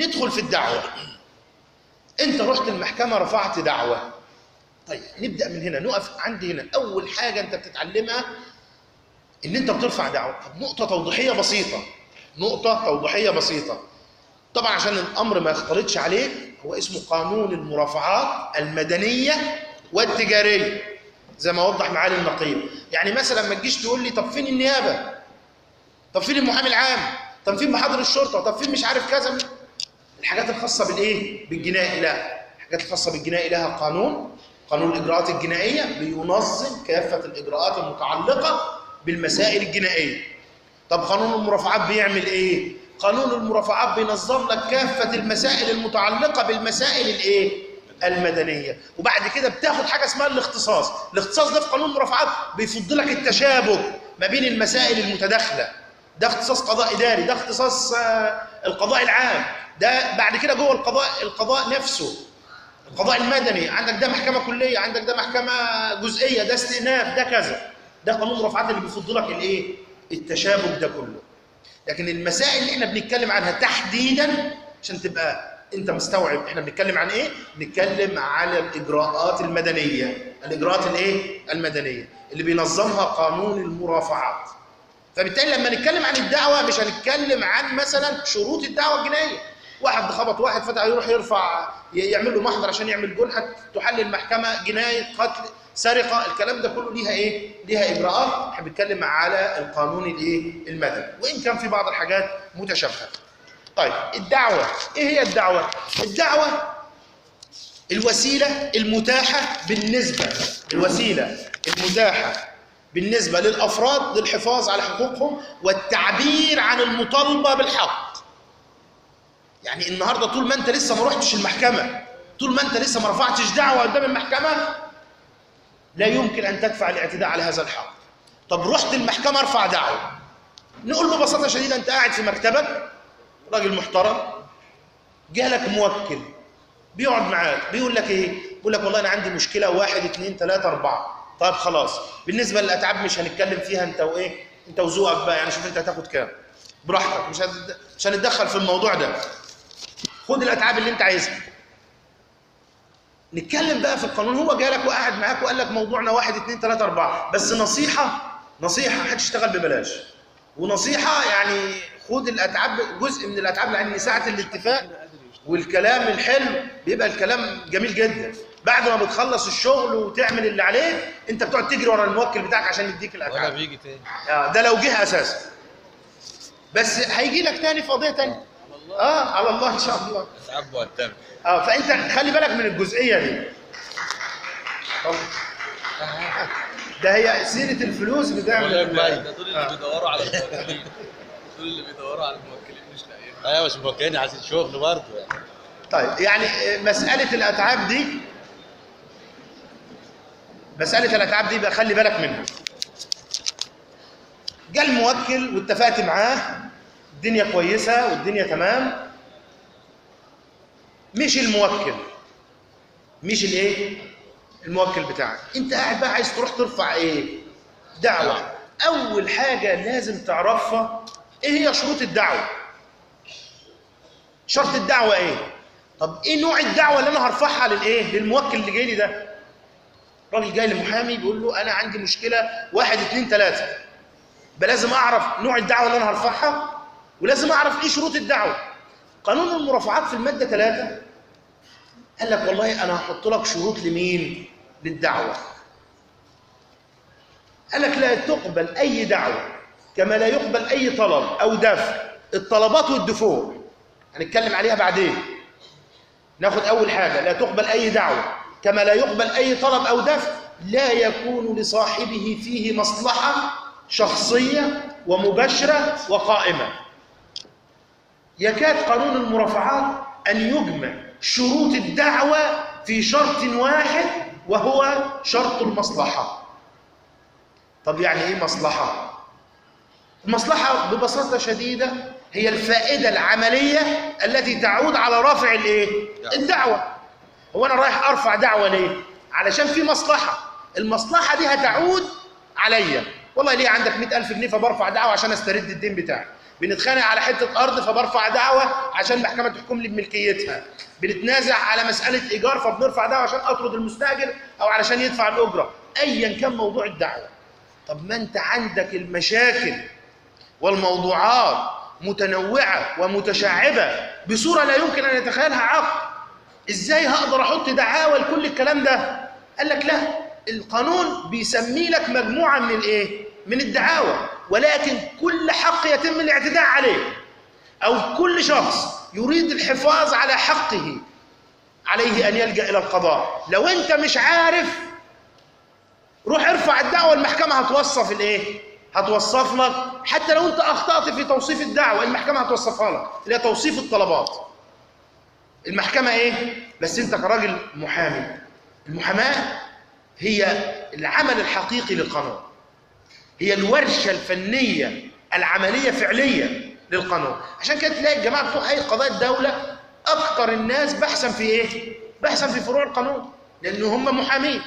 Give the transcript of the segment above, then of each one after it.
ندخل في الدعوة انت رحت المحكمة رفعت دعوة طيب نبدأ من هنا نقف عندي هنا أول حاجة أنت بتتعلمها إن أنت بترفع دعوة طب نقطة توضيحية بسيطة نقطة توضيحية بسيطة طبعا عشان الأمر ما يختلطش عليك هو اسمه قانون المرافعات المدنية والتجارية زي ما وضح معالي النقيب يعني مثلا ما تجيش تقول لي طب فين النيابة طب فين المحامي العام طب فين محاضر الشرطة طب فين مش عارف كذا الحاجات الخاصة بالإيه بالجنائي لا الحاجات الخاصة بالجنائي لها قانون قانون الإجراءات الجنائية بينظم كافة الإجراءات المتعلقة بالمسائل الجنائية طب قانون المرافعات بيعمل إيه؟ قانون المرافعات بينظم لك كافة المسائل المتعلقة بالمسائل الإيه؟ المدنية وبعد كده بتاخد حاجة اسمها الاختصاص الاختصاص ده في قانون المرافعات بيفض لك التشابك ما بين المسائل المتداخلة ده اختصاص قضاء إداري ده اختصاص آه، القضاء العام ده بعد كده جوه القضاء القضاء نفسه القضاء المدني عندك ده محكمة كلية عندك ده محكمة جزئية ده استئناف ده كذا ده قانون المرافعات اللي بيفض لك الايه التشابك ده كله لكن المسائل اللي احنا بنتكلم عنها تحديدا عشان تبقى انت مستوعب احنا بنتكلم عن ايه بنتكلم على الاجراءات المدنيه الاجراءات الايه المدنيه اللي بينظمها قانون المرافعات فبالتالي لما نتكلم عن الدعوه مش هنتكلم عن مثلا شروط الدعوه الجنائيه واحد خبط واحد فتح يروح يرفع ي- يعمل له محضر عشان يعمل جنحه تحل المحكمه جنايه قتل سرقه الكلام ده كله ليها ايه ليها اجراءات احنا بنتكلم على القانون الايه المدني وان كان في بعض الحاجات متشابهه طيب الدعوه ايه هي الدعوه الدعوه الوسيله المتاحه بالنسبه الوسيله المتاحه بالنسبه للافراد للحفاظ على حقوقهم والتعبير عن المطالبه بالحق يعني النهارده طول ما انت لسه ما رحتش المحكمه طول ما انت لسه ما رفعتش دعوه قدام المحكمه لا يمكن ان تدفع الاعتداء على هذا الحق طب رحت المحكمه ارفع دعوه نقول ببساطه شديده انت قاعد في مكتبك راجل محترم جالك موكل بيقعد معاك بيقول لك ايه بيقول لك والله انا عندي مشكله واحد اثنين ثلاثه اربعه طيب خلاص بالنسبه للاتعاب مش هنتكلم فيها انت وايه انت وذوقك بقى يعني شوف انت هتاخد كام براحتك مش هت- مش هنتدخل في الموضوع ده خد الاتعاب اللي انت عايزها نتكلم بقى في القانون هو جالك وقعد معاك وقال لك موضوعنا واحد اثنين ثلاثة أربعة بس نصيحة نصيحة هتشتغل ببلاش ونصيحة يعني خد الأتعاب جزء من الأتعاب لأن ساعة الاتفاق والكلام الحلو بيبقى الكلام جميل جدا بعد ما بتخلص الشغل وتعمل اللي عليك انت بتقعد تجري ورا الموكل بتاعك عشان يديك ولا الأتعاب بيجي تاني آه، ده لو جه اساسا بس هيجي لك تاني في قضيه تانيه اه على الله ان شاء الله اتعب واتبع اه فانت خلي بالك من الجزئيه دي طب. ده هي سيره الفلوس بتعمل ولا ده دول اللي بيدوروا على الموكلين دول اللي بيدوروا على الموكلين مش لاقيين ايوه مش موكلني عايز شغل برضه يعني طيب يعني آه، مساله الاتعاب دي مساله الاتعاب دي بقى خلي بالك منها جاء الموكل واتفقت معاه الدنيا كويسه والدنيا تمام مش الموكل مش الايه الموكل بتاعك انت قاعد بقى عايز تروح ترفع ايه دعوه اول حاجه لازم تعرفها ايه هي شروط الدعوه شرط الدعوه ايه طب ايه نوع الدعوه اللي انا هرفعها للايه للموكل اللي جاي لي ده راجل جاي لمحامي بيقول له انا عندي مشكله واحد اتنين تلاته يبقى لازم اعرف نوع الدعوه اللي انا هرفعها ولازم اعرف ايه شروط الدعوه قانون المرافعات في الماده ثلاثة قال لك والله انا هحط لك شروط لمين للدعوه قال لك لا تقبل اي دعوه كما لا يقبل اي طلب او دفع الطلبات والدفوع هنتكلم عليها بعدين ناخد اول حاجه لا تقبل اي دعوه كما لا يقبل اي طلب او دفع لا يكون لصاحبه فيه مصلحه شخصيه ومباشره وقائمه يكاد قانون المرافعات ان يجمع شروط الدعوه في شرط واحد وهو شرط المصلحه طب يعني ايه مصلحه المصلحه ببساطه شديده هي الفائده العمليه التي تعود على رافع الايه الدعوه هو انا رايح ارفع دعوه ليه علشان في مصلحه المصلحه دي هتعود عليا والله ليه عندك 100000 جنيه فبرفع دعوه عشان استرد الدين بتاعي بنتخانق على حته ارض فبرفع دعوه عشان المحكمه تحكم لي بملكيتها بنتنازع على مساله ايجار فبنرفع دعوه عشان اطرد المستاجر او علشان يدفع الاجره ايا كان موضوع الدعوه طب ما انت عندك المشاكل والموضوعات متنوعه ومتشعبه بصوره لا يمكن ان يتخيلها عقل ازاي هقدر احط دعاوى لكل الكلام ده قال لك لا القانون بيسمي لك مجموعه من الايه من الدعاوى ولكن كل حق يتم الاعتداء عليه او كل شخص يريد الحفاظ على حقه عليه ان يلجا الى القضاء لو انت مش عارف روح ارفع الدعوه المحكمه هتوصف الايه هتوصف لك حتى لو انت اخطات في توصيف الدعوه المحكمه هتوصفها لك اللي هي توصيف الطلبات المحكمة إيه؟ بس أنت كراجل محامي المحاماة هي العمل الحقيقي للقانون هي الورشة الفنية العملية فعلية للقانون عشان كده تلاقي الجماعة بتوع هيئة قضاء الدولة أكتر الناس بحثا في إيه؟ بحثا في فروع القانون لأن هم محامين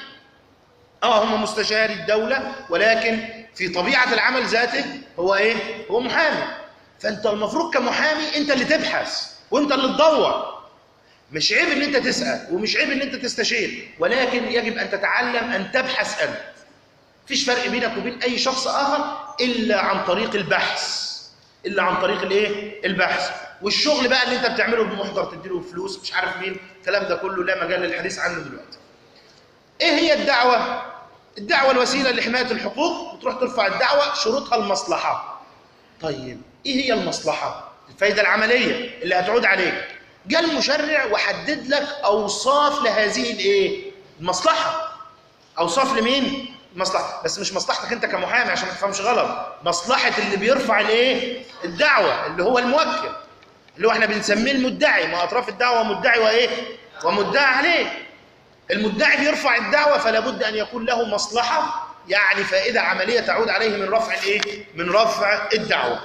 اه هم مستشاري الدولة ولكن في طبيعة العمل ذاته هو ايه؟ هو محامي فانت المفروض كمحامي انت اللي تبحث وانت اللي تدور مش عيب ان انت تسال ومش عيب ان انت تستشير ولكن يجب ان تتعلم ان تبحث انت مفيش فرق بينك وبين اي شخص اخر الا عن طريق البحث الا عن طريق الايه البحث والشغل بقى اللي انت بتعمله بمحضر تديله فلوس مش عارف مين الكلام ده كله لا مجال للحديث عنه دلوقتي ايه هي الدعوه الدعوه الوسيله لحمايه الحقوق بتروح ترفع الدعوه شروطها المصلحه طيب ايه هي المصلحه الفايده العمليه اللي هتعود عليك جاء المشرع وحدد لك اوصاف لهذه الايه المصلحه اوصاف لمين مصلحه بس مش مصلحتك انت كمحامي عشان ما تفهمش غلط مصلحه اللي بيرفع الايه الدعوه اللي هو الموكل اللي هو احنا بنسميه المدعي ما اطراف الدعوه مدعي وايه ومدعي عليه المدعي بيرفع الدعوه فلا بد ان يكون له مصلحه يعني فائده عمليه تعود عليه من رفع الايه من رفع الدعوه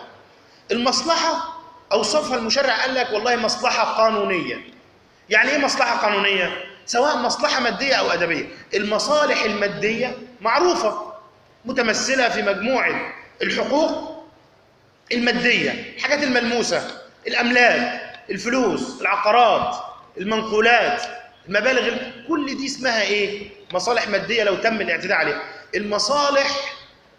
المصلحه اوصفها المشرع قال لك والله مصلحه قانونيه يعني ايه مصلحه قانونيه سواء مصلحه ماديه او ادبيه المصالح الماديه معروفه متمثله في مجموعه الحقوق الماديه الحاجات الملموسه الاملاك الفلوس العقارات المنقولات المبالغ كل دي اسمها ايه مصالح ماديه لو تم الاعتداء عليها المصالح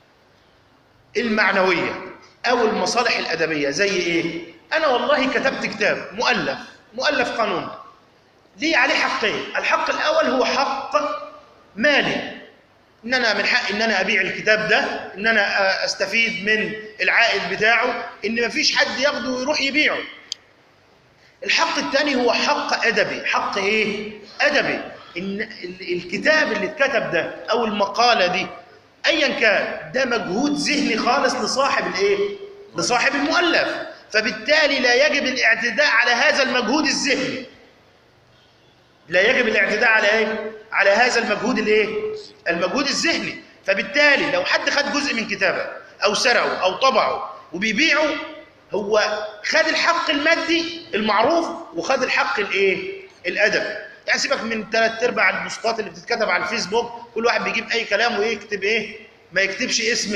المعنويه او المصالح الادبيه زي ايه انا والله كتبت كتاب مؤلف مؤلف قانون ليه عليه حقين الحق الاول هو حق مالي ان انا من حقي ان انا ابيع الكتاب ده ان انا استفيد من العائد بتاعه ان مفيش حد ياخده ويروح يبيعه الحق الثاني هو حق ادبي حق ايه ادبي ان الكتاب اللي اتكتب ده او المقاله دي ايا كان ده مجهود ذهني خالص لصاحب الايه لصاحب المؤلف فبالتالي لا يجب الاعتداء على هذا المجهود الذهني لا يجب الاعتداء على ايه على هذا المجهود الايه المجهود الذهني فبالتالي لو حد خد جزء من كتابه او سرقه او طبعه وبيبيعه هو خد الحق المادي المعروف وخد الحق الايه الادبي يعني سيبك من ثلاث ارباع البوستات اللي بتتكتب على الفيسبوك كل واحد بيجيب اي كلام ويكتب ايه ما يكتبش اسم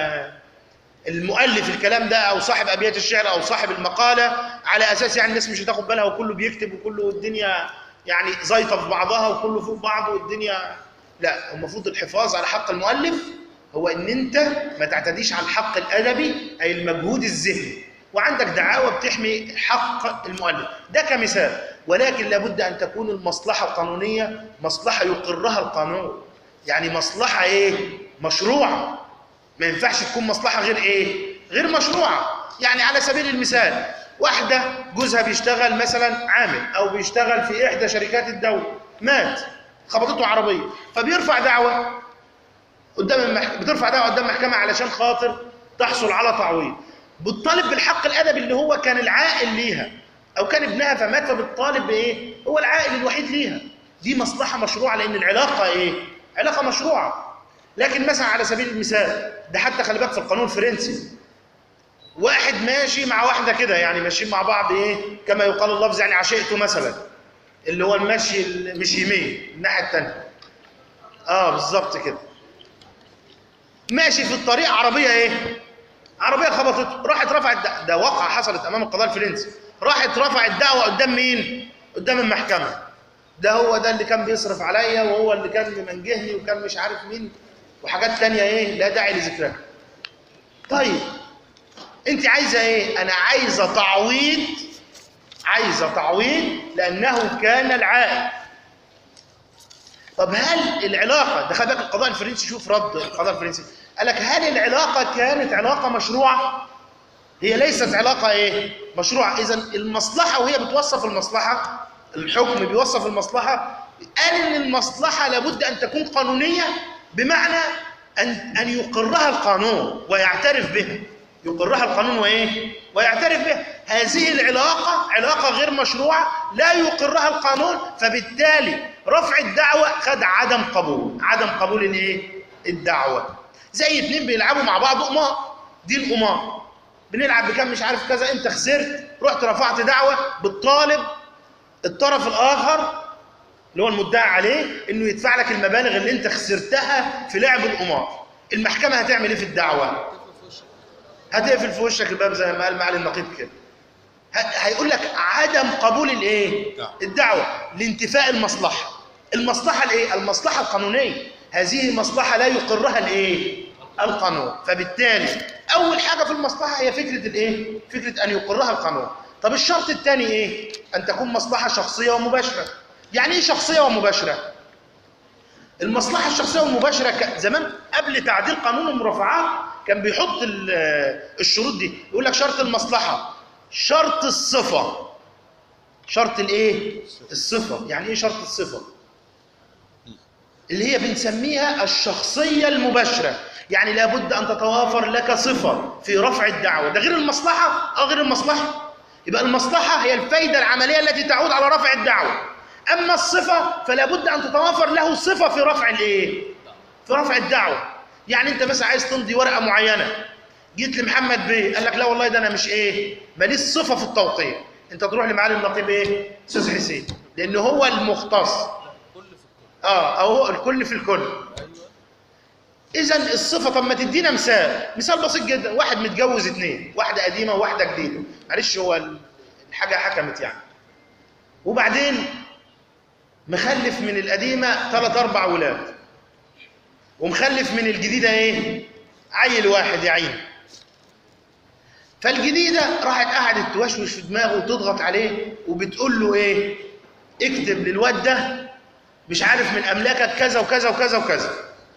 المؤلف الكلام ده او صاحب ابيات الشعر او صاحب المقاله على اساس يعني الناس مش هتاخد بالها وكله بيكتب وكله الدنيا يعني زيطه في بعضها وكله فوق بعضه والدنيا لا المفروض الحفاظ على حق المؤلف هو ان انت ما تعتديش على الحق الادبي اي المجهود الذهني وعندك دعاوى بتحمي حق المؤلف ده كمثال ولكن لابد ان تكون المصلحه القانونيه مصلحه يقرها القانون يعني مصلحه ايه مشروعه ما ينفعش تكون مصلحه غير ايه غير مشروعه يعني على سبيل المثال واحده جوزها بيشتغل مثلا عامل او بيشتغل في احدى شركات الدوله مات خبطته عربيه فبيرفع دعوه قدام المحكمه بترفع دعوه قدام المحكمه علشان خاطر تحصل على تعويض بتطالب بالحق الادبي اللي هو كان العائل ليها او كان ابنها فمات فبتطالب بايه هو العائل الوحيد ليها دي مصلحه مشروعه لان العلاقه ايه علاقه مشروعه لكن مثلا على سبيل المثال ده حتى خلي بالك في القانون الفرنسي واحد ماشي مع واحده كده يعني ماشيين مع بعض ايه كما يقال اللفظ يعني عشقته مثلا اللي هو المشي مش يمين الناحيه الثانيه اه بالظبط كده ماشي في الطريق عربيه ايه عربيه خبطته راحت رفعت ده, ده واقعه حصلت امام القضاء الفرنسي راحت رفعت دعوه قدام مين قدام المحكمه ده هو ده اللي كان بيصرف عليا وهو اللي كان ممنجهني وكان مش عارف مين وحاجات تانية ايه لا داعي لذكرها طيب انت عايزه ايه انا عايزه تعويض عايزه تعويض لانه كان العائد طب هل العلاقه ده خلي بالك القضاء الفرنسي شوف رد القضاء الفرنسي قال لك هل العلاقه كانت علاقه مشروعه هي ليست علاقه ايه مشروعه اذا المصلحه وهي بتوصف المصلحه الحكم بيوصف المصلحه قال ان المصلحه لابد ان تكون قانونيه بمعنى ان ان يقرها القانون ويعترف بها يقرها القانون وايه ويعترف بها هذه العلاقه علاقه غير مشروعه لا يقرها القانون فبالتالي رفع الدعوه خد عدم قبول عدم قبول الايه الدعوه زي اتنين بيلعبوا مع بعض قمار دي القمار بنلعب بكام مش عارف كذا انت خسرت رحت رفعت دعوه بالطالب الطرف الاخر اللي هو المدعي عليه انه يدفع لك المبالغ اللي انت خسرتها في لعب القمار المحكمه هتعمل ايه في الدعوه هتقفل في وشك الباب زي ما قال معالي النقيب كده ه- هيقول لك عدم قبول الايه الدعوه لانتفاء المصلحه المصلحه الايه المصلحه القانونيه هذه مصلحه لا يقرها الايه القانون فبالتالي اول حاجه في المصلحه هي فكره الايه فكره ان يقرها القانون طب الشرط الثاني ايه ان تكون مصلحه شخصيه ومباشره يعني ايه شخصيه ومباشره المصلحه الشخصيه والمباشره ك- زمان قبل تعديل قانون المرافعات كان بيحط ال- الشروط دي يقول لك شرط المصلحه شرط الصفه شرط الايه الصفه يعني ايه شرط الصفه اللي هي بنسميها الشخصيه المباشره يعني لابد ان تتوافر لك صفه في رفع الدعوه ده غير المصلحه اه غير المصلحه يبقى المصلحه هي الفايده العمليه التي تعود على رفع الدعوه اما الصفه فلا بد ان تتوافر له صفه في رفع الايه في رفع الدعوه يعني انت مثلا عايز تمضي ورقه معينه جيت لمحمد بيه قال لك لا والله ده انا مش ايه ماليش صفه في التوقيع انت تروح لمعالي النقيب ايه استاذ حسين لان هو المختص كل في الكل اه او هو الكل في الكل ايوه اذا الصفه طب ما تدينا مثال مثال بسيط جدا واحد متجوز اتنين واحده قديمه وواحده جديده معلش هو ال- الحاجه حكمت يعني وبعدين مخلف من القديمه ثلاث اربع ولاد ومخلف من الجديده ايه عيل واحد يا عيني فالجديده راحت قعدت توشوش في دماغه وتضغط عليه وبتقول له ايه اكتب للواد ده مش عارف من املاكك كذا وكذا وكذا وكذا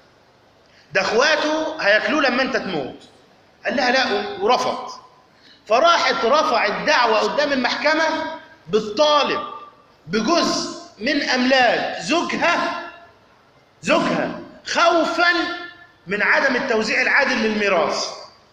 ده اخواته هياكلوه لما انت تموت قال لها لا ورفض فراحت رفعت دعوة قدام المحكمة بالطالب بجزء من أملاك زوجها زوجها خوفا من عدم التوزيع العادل للميراث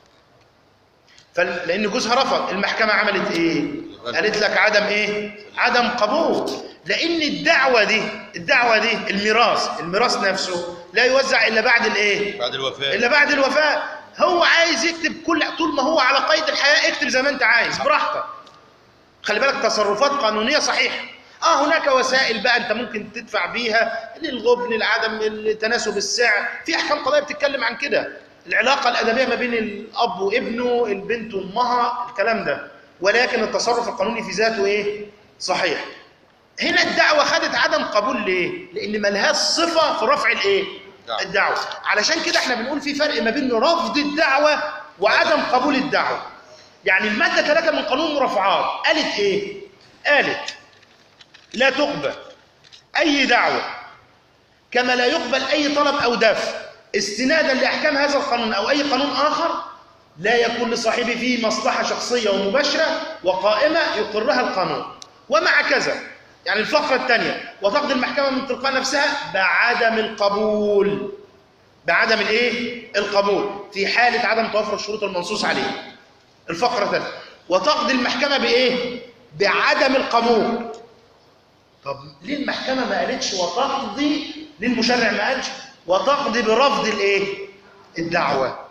فل- لأن جوزها رفض المحكمة عملت إيه؟ قالت لك عدم إيه؟ عدم قبول لأن الدعوة دي الدعوة دي الميراث الميراث نفسه لا يوزع إلا بعد الإيه؟ بعد الوفاة الا بعد الوفاه هو عايز يكتب كل طول ما هو على قيد الحياه اكتب زي ما انت عايز براحتك خلي بالك تصرفات قانونيه صحيحه اه هناك وسائل بقى انت ممكن تدفع بيها للغبن لعدم التناسب السعر في احكام قضائيه بتتكلم عن كده العلاقه الادبيه ما بين الاب وابنه البنت وامها الكلام ده ولكن التصرف القانوني في ذاته ايه صحيح هنا الدعوه خدت عدم قبول ليه لان ملهاش صفه في رفع الايه دعوة. الدعوه علشان كده احنا بنقول في فرق ما بين رفض الدعوه وعدم قبول الدعوه يعني الماده 3 من قانون المرافعات قالت ايه قالت لا تقبل اي دعوه كما لا يقبل اي طلب او دفع استنادا لاحكام هذا القانون او اي قانون اخر لا يكون لصاحبه فيه مصلحه شخصيه ومباشره وقائمه يقرها القانون ومع كذا يعني الفقره الثانيه وتقضي المحكمه من تلقاء نفسها بعدم القبول بعدم الايه القبول في حاله عدم توفر الشروط المنصوص عليه الفقره الثالثه وتقضي المحكمه بايه بعدم القبول طب ليه المحكمه ما قالتش وتقضي ليه المشرع ما قالش وتقضي برفض الايه الدعوه